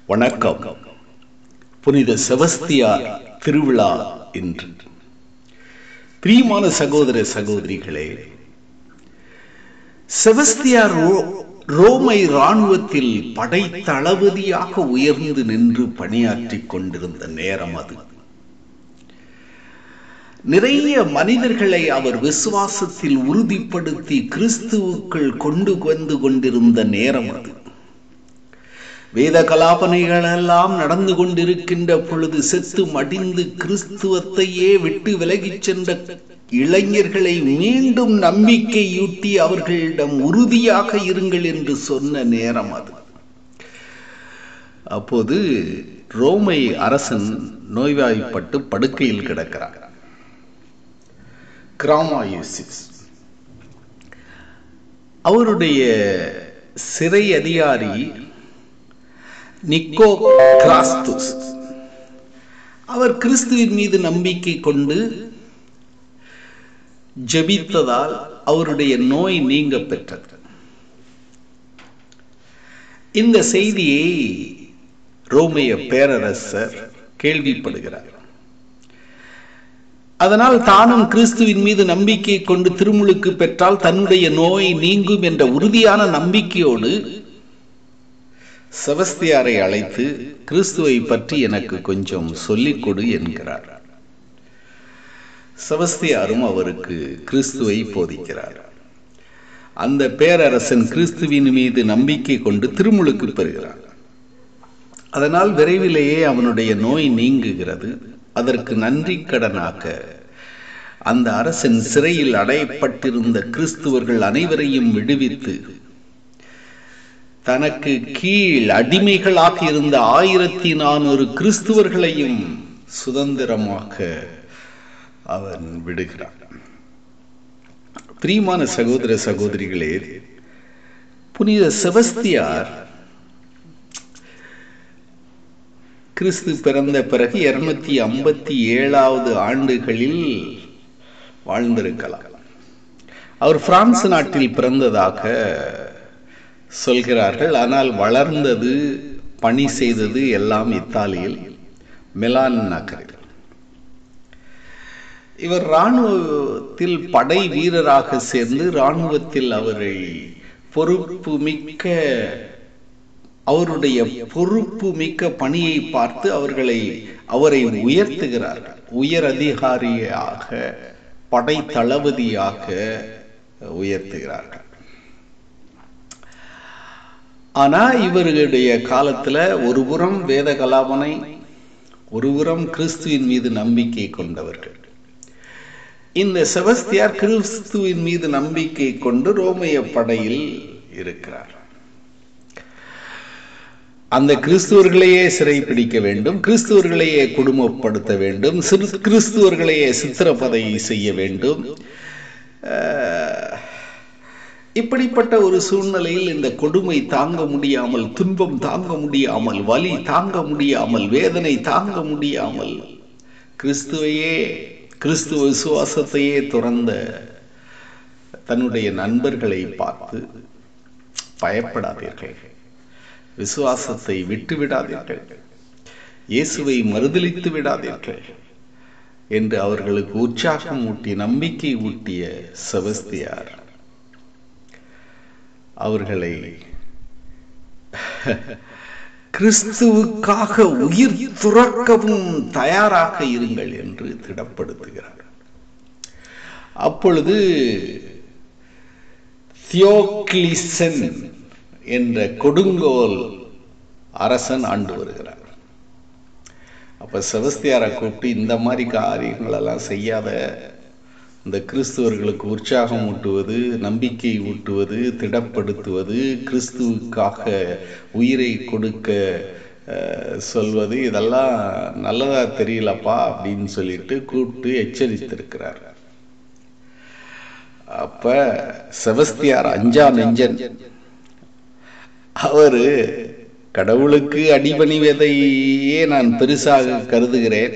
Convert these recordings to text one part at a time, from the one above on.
வணக்கம் புனித செபஸ்தியார் திருவிழா இன்று பிரியமான சகோதர சகோதரிகளே செபஸ்தியார் ரோ- ரோமை இராணுவத்தில் படை தளபதியாக உயர்ந்து நின்று பணியாற்றிக் கொண்டிருந்த நேரம் அது நிறைய மனிதர்களை அவர் விசுவாசத்தில் உறுதிப்படுத்தி கிறிஸ்துவுக்குள் கொண்டு வந்து கொண்டிருந்த நேரம் அது வேத கலாபனைகள் எல்லாம் நடந்து கொண்டிருக்கின்ற பொழுது செத்து மடிந்து கிறிஸ்துவத்தையே விட்டு விலகிச் சென்ற இளைஞர்களை மீண்டும் நம்பிக்கையூட்டி அவர்களிடம் உறுதியாக இருங்கள் என்று சொன்ன நேரம் அது அப்போது ரோமை அரசன் நோய்வாய்ப்பட்டு படுக்கையில் கிடக்கிறார் கிராமாயுசிஸ் அவருடைய சிறை அதிகாரி நிக்கோ கிராஸ்துஸ் அவர் கிறிஸ்துவின் மீது நம்பிக்கை கொண்டு ஜெபித்ததால் அவருடைய நோய் நீங்க பெற்றது இந்த செய்தியை ரோமைய பேரரசர் கேள்விப்படுகிறார் அதனால் தானும் கிறிஸ்துவின் மீது நம்பிக்கை கொண்டு திருமுழுக்கு பெற்றால் தன்னுடைய நோய் நீங்கும் என்ற உறுதியான நம்பிக்கையோடு செபஸ்தியாரை அழைத்து கிறிஸ்துவை பற்றி எனக்கு கொஞ்சம் சொல்லிக் கொடு என்கிறார் செபஸ்தியாரும் அவருக்கு கிறிஸ்துவை போதிக்கிறார் அந்த பேரரசன் கிறிஸ்துவின் மீது நம்பிக்கை கொண்டு திருமுழுக்கு பெறுகிறார் அதனால் விரைவிலேயே அவனுடைய நோய் நீங்குகிறது அதற்கு நன்றி கடனாக அந்த அரசன் சிறையில் அடையப்பட்டிருந்த கிறிஸ்துவர்கள் அனைவரையும் விடுவித்து தனக்கு கீழ் அடிமைகளாக இருந்த ஆயிரத்தி நானூறு கிறிஸ்துவர்களையும் சுதந்திரமாக அவன் விடுகிறான் பிரியமான சகோதர சகோதரிகளே புனித செபஸ்தியார் கிறிஸ்து பிறந்த பிறகு இருநூத்தி ஐம்பத்தி ஏழாவது ஆண்டுகளில் வாழ்ந்திருக்கலாம் அவர் பிரான்ஸ் நாட்டில் பிறந்ததாக சொல்கிறார்கள் ஆனால் வளர்ந்தது பணி செய்தது எல்லாம் இத்தாலியில் மிலான் நகரில் இவர் இராணுவத்தில் படை வீரராக சேர்ந்து இராணுவத்தில் அவரை பொறுப்பு மிக்க அவருடைய பொறுப்பு மிக்க பணியை பார்த்து அவர்களை அவரை உயர்த்துகிறார்கள் உயர் அதிகாரியாக படை தளபதியாக உயர்த்துகிறார்கள் ஆனா இவர்களுடைய காலத்துல ஒரு புறம் வேத கலாபனை ஒருபுறம் கிறிஸ்துவின் மீது நம்பிக்கை கொண்டவர்கள் இந்த செபஸ்தியார் கிறிஸ்துவின் மீது நம்பிக்கை கொண்டு ரோமைய படையில் இருக்கிறார் அந்த கிறிஸ்துவர்களையே சிறைப்பிடிக்க வேண்டும் கிறிஸ்துவர்களையே குடும்பப்படுத்த வேண்டும் சிறு- கிறிஸ்துவர்களையே சித்திரப்பதை செய்ய வேண்டும் அஹ், இப்படிப்பட்ட ஒரு சூழ்நிலையில் இந்த கொடுமை தாங்க முடியாமல் துன்பம் தாங்க முடியாமல் வலி தாங்க முடியாமல் வேதனை தாங்க முடியாமல் கிறிஸ்துவையே கிறிஸ்துவ விசுவாசத்தையே துறந்த தன்னுடைய நண்பர்களை பார்த்து பயப்படாதீர்கள் விசுவாசத்தை விட்டு விடாதீர்கள் இயேசுவை மறுதலித்து விடாதீர்கள் என்று அவர்களுக்கு உற்சாகம் ஊட்டி நம்பிக்கை ஊட்டிய செபஸ்தியார் அவர்களை கிறிஸ்துவுக்காக உயிர் துறக்கவும் தயாராக இருங்கள் என்று திடப்படுத்துகிறார் அப்பொழுது தியோக்லிசன் என்ற கொடுங்கோல் அரசன் ஆண்டு வருகிறார் அப்ப செபஸ்தியாரை கூப்பிட்டு இந்த மாதிரி காரியங்கள் எல்லாம் செய்யாத இந்த கிறிஸ்துவர்களுக்கு உற்சாகம் ஊட்டுவது நம்பிக்கை ஊட்டுவது திடப்படுத்துவது கிறிஸ்துவுக்காக உயிரை கொடுக்க அஹ், சொல்வது இதெல்லாம் நல்லதா தெரியலப்பா அப்படின்னு சொல்லிட்டு கூப்பிட்டு எச்சரித்திருக்கிறார் அப்ப செபஸ்தியார் அஞ்சா நெஞ்சன் அவரு கடவுளுக்கு அடிபணிவதையே நான் பெருசாக கருதுகிறேன்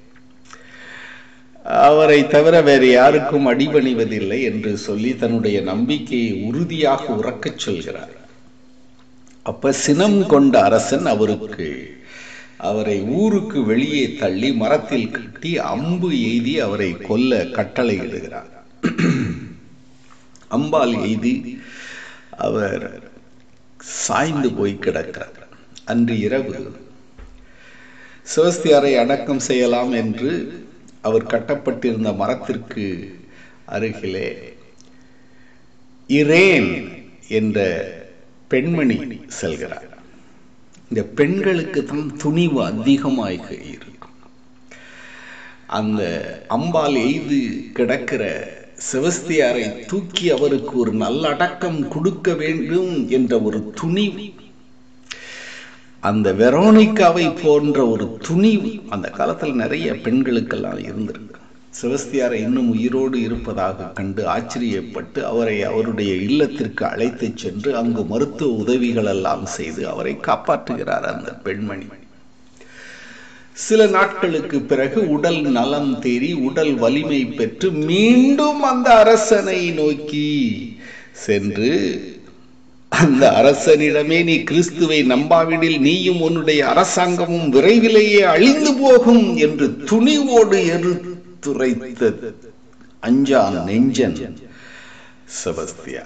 அவரை தவிர வேறு யாருக்கும் அடிபணிவதில்லை என்று சொல்லி தன்னுடைய நம்பிக்கையை உறுதியாக உறக்கச் சொல்கிறார் அப்ப சினம் கொண்ட அரசன் அவருக்கு அவரை ஊருக்கு வெளியே தள்ளி மரத்தில் கட்டி அம்பு எய்தி அவரை கொல்ல கட்டளையிடுகிறார் அம்பால் எய்தி அவர் சாய்ந்து போய் கிடக்கிறார் அன்று இரவு சிவஸ்தியாரை அடக்கம் செய்யலாம் என்று அவர் கட்டப்பட்டிருந்த மரத்திற்கு அருகிலே இரேன் என்ற பெண்மணி செல்கிறார் இந்த பெண்களுக்கு தான் துணிவு அதிகமாக இருக்கும் அந்த அம்பால் எய்து கிடக்கிற சிவஸ்தியாரை தூக்கி அவருக்கு ஒரு நல்லடக்கம் கொடுக்க வேண்டும் என்ற ஒரு துணிவு அந்த வெரோனிக்காவை போன்ற ஒரு துணிவு அந்த காலத்தில் நிறைய பெண்களுக்கெல்லாம் இருந்திருக்கு சிவஸ்தியாரை இன்னும் உயிரோடு இருப்பதாக கண்டு ஆச்சரியப்பட்டு அவரை அவருடைய இல்லத்திற்கு அழைத்து சென்று அங்கு மருத்துவ உதவிகள் எல்லாம் செய்து அவரை காப்பாற்றுகிறார் அந்த பெண்மணி சில நாட்களுக்கு பிறகு உடல் நலம் தேறி உடல் வலிமை பெற்று மீண்டும் அந்த அரசனை நோக்கி சென்று அந்த அரசனிடமே நீ கிறிஸ்துவை நம்பாவிடில் நீயும் உன்னுடைய அரசாங்கமும் விரைவிலேயே அழிந்து போகும் என்று துணிவோடு எதிர்த்துரைத்த அஞ்சான் நெஞ்சன் செபஸ்தியா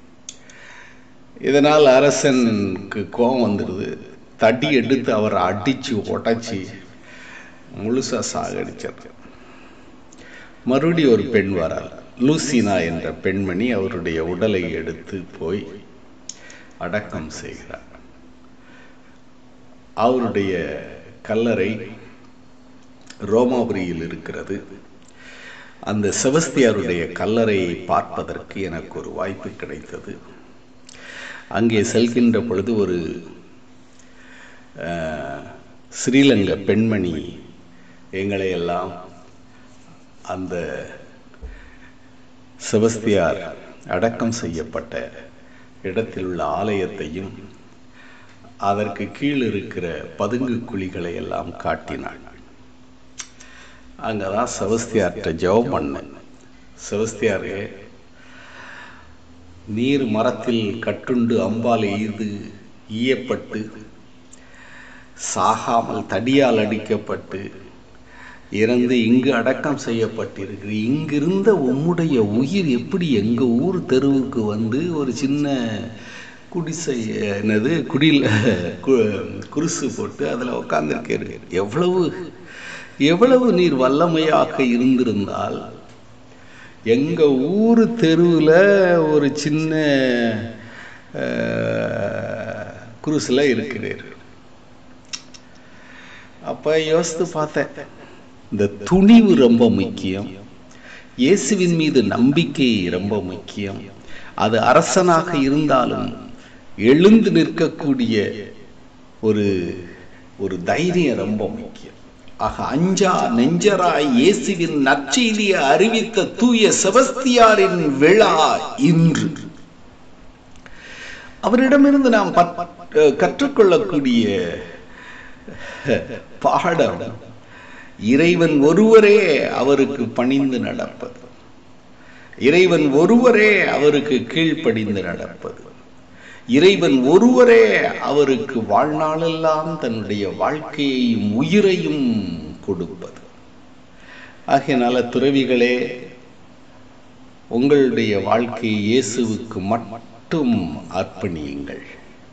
இதனால் அரசனுக்கு கோபம் வந்துடுது தடி எடுத்து அவரை அடிச்சு உடைச்சி முழுசா சாகடிச்சார் மறுபடி ஒரு பெண் வரால் லூசினா என்ற பெண்மணி அவருடைய உடலை எடுத்து போய் அடக்கம் செய்கிறார் அவருடைய கல்லறை ரோமாபுரியில் இருக்கிறது அந்த செபஸ்தியாருடைய கல்லறையை பார்ப்பதற்கு எனக்கு ஒரு வாய்ப்பு கிடைத்தது அங்கே செல்கின்ற பொழுது ஒரு ஸ்ரீலங்க பெண்மணி எங்களை எல்லாம் அந்த செபஸ்தியார் அடக்கம் செய்யப்பட்ட இடத்தில் உள்ள ஆலயத்தையும் அதற்கு கீழ் இருக்கிற பதுங்கு குழிகளை எல்லாம் காட்டினாள் அங்கதான் செபஸ்தியார்கிட்ட ஜெபம் பண்ணேன் செபஸ்தியாரே நீர் மரத்தில் கட்டுண்டு அம்பால் எய்து ஈயப்பட்டு சாகாமல் தடியால் அடிக்கப்பட்டு இறந்து இங்கு அடக்கம் செய்யப்பட்டிருக்கு இங்கிருந்த உம்முடைய உயிர் எப்படி எங்க ஊர் தெருவுக்கு வந்து ஒரு சின்ன குடிசை என்னது குடியில் குருசு போட்டு அதில் உட்காந்துருக்காரு எவ்வளவு எவ்வளவு நீர் வல்லமையாக இருந்திருந்தால் எங்க ஊர் தெருவில் ஒரு சின்ன குருசில் இருக்கிறார் அப்ப யோசித்து பார்த்தேன் இந்த துணிவு ரொம்ப முக்கியம் இயேசுவின் மீது நம்பிக்கை ரொம்ப முக்கியம் அது அரசனாக இருந்தாலும் எழுந்து நிற்கக்கூடிய ஒரு ஒரு தைரியம் ரொம்ப முக்கியம் ஆக அஞ்சா நெஞ்சராய் இயேசுவின் நற்செய்தியை அறிவித்த தூய செபஸ்தியாரின் விழா இன்று அவரிடமிருந்து நாம் கற்றுக்கொள்ளக்கூடிய பாடம் இறைவன் ஒருவரே அவருக்கு பணிந்து நடப்பது இறைவன் ஒருவரே அவருக்கு கீழ்ப்படிந்து நடப்பது இறைவன் ஒருவரே அவருக்கு வாழ்நாளெல்லாம் தன்னுடைய வாழ்க்கையையும் உயிரையும் கொடுப்பது ஆகையினால துறவிகளே உங்களுடைய வாழ்க்கையை இயேசுவுக்கு மட்டும் அர்ப்பணியுங்கள்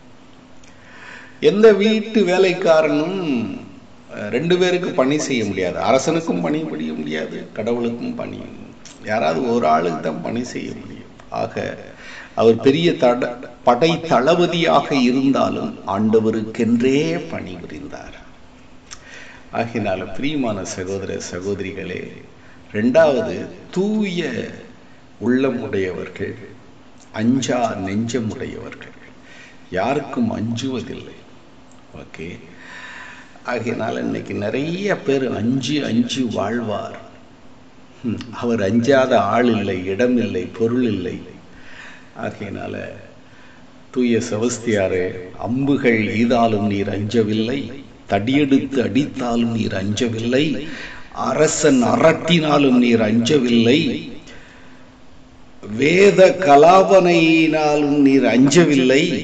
எந்த வீட்டு வேலைக்காரனும் ரெண்டு பேருக்கு பணி செய்ய முடியாது அரசனுக்கும் பணி செய்ய முடியாது கடவுளுக்கும் பணி யாராவது ஒரு ஆளுக்கு தான் பணி செய்ய முடியும் ஆக அவர் பெரிய தட படை தளபதியாக இருந்தாலும் ஆண்டவருக்கென்றே பணி புரிந்தார் ஆகினால பிரியமான சகோதர சகோதரிகளே ரெண்டாவது தூய உள்ளமுடையவர்கள் அஞ்சா நெஞ்சமுடையவர்கள் யாருக்கும் அஞ்சுவதில்லை ஓகே ஆகையினால இன்னைக்கு நிறைய பேர் அஞ்சு அஞ்சு வாழ்வார் அவர் அஞ்சாத ஆள் இல்லை இடம் இல்லை பொருள் இல்லை ஆகையினால தூய செவஸ்தியாரே அம்புகள் ஈதாலும் நீர் அஞ்சவில்லை தடியெடுத்து அடித்தாலும் நீர் அஞ்சவில்லை அரசன் அரட்டினாலும் நீர் அஞ்சவில்லை வேத கலாபனையினாலும் நீர் அஞ்சவில்லை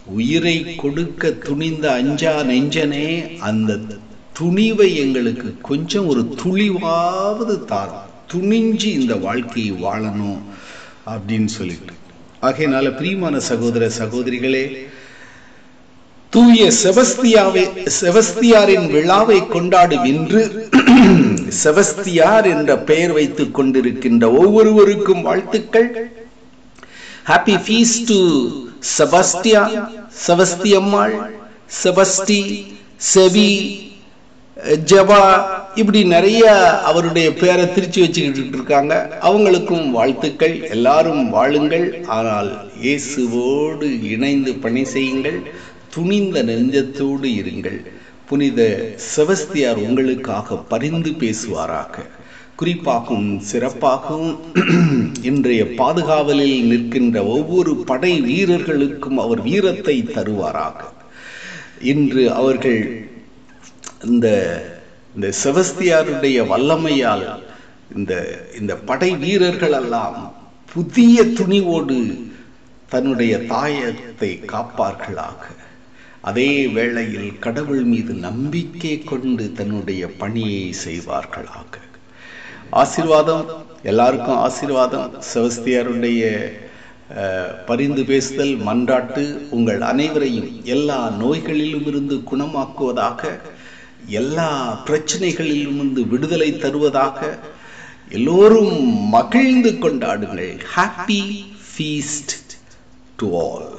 உயிரை கொடுக்க துணிந்த அஞ்சா நெஞ்சனே அந்த துணிவை எங்களுக்கு கொஞ்சம் ஒரு துளிவாவது தார் துணிஞ்சு இந்த வாழ்க்கையை வாழணும் அப்படின்னு சொல்லிட்டு ஆகையினால பிரியமான சகோதர சகோதரிகளே தூய செபஸ்தியாவை செபஸ்தியாரின் விழாவை கொண்டாடும் இன்று செபஸ்தியார் என்ற பெயர் வைத்துக் கொண்டிருக்கின்ற ஒவ்வொருவருக்கும் வாழ்த்துக்கள் ஹாப்பி ஃபீஸ் டு செபஸ்டியா செபஸ்தியம்மாள் செபஸ்டி செவி ஜபா இப்படி நிறைய அவருடைய பேரை திருச்சி வச்சுக்கிட்டு இருக்காங்க அவங்களுக்கும் வாழ்த்துக்கள் எல்லாரும் வாழுங்கள் ஆனால் இயேசுவோடு இணைந்து பணி செய்யுங்கள் துணிந்த நெஞ்சத்தோடு இருங்கள் புனித செபஸ்தியார் உங்களுக்காக பரிந்து பேசுவாராக குறிப்பாகவும் சிறப்பாகவும் இன்றைய பாதுகாவலில் நிற்கின்ற ஒவ்வொரு படை வீரர்களுக்கும் அவர் வீரத்தை தருவாராக இன்று அவர்கள் இந்த இந்த செபஸ்தியாருடைய வல்லமையால் இந்த இந்த படை வீரர்கள் எல்லாம் புதிய துணிவோடு தன்னுடைய தாயத்தை காப்பார்களாக அதே வேளையில் கடவுள் மீது நம்பிக்கை கொண்டு தன்னுடைய பணியை செய்வார்களாக ஆசீர்வாதம் எல்லாருக்கும் ஆசீர்வாதம் செபஸ்தியாருடைய பரிந்து பேசுதல் மன்றாட்டு உங்கள் அனைவரையும் எல்லா நோய்களிலும் இருந்து குணமாக்குவதாக எல்லா பிரச்சனைகளிலும் இருந்து விடுதலை தருவதாக எல்லோரும் மகிழ்ந்து கொண்டாடுங்கள் ஹாப்பி ஃபீஸ்ட் டு ஆல்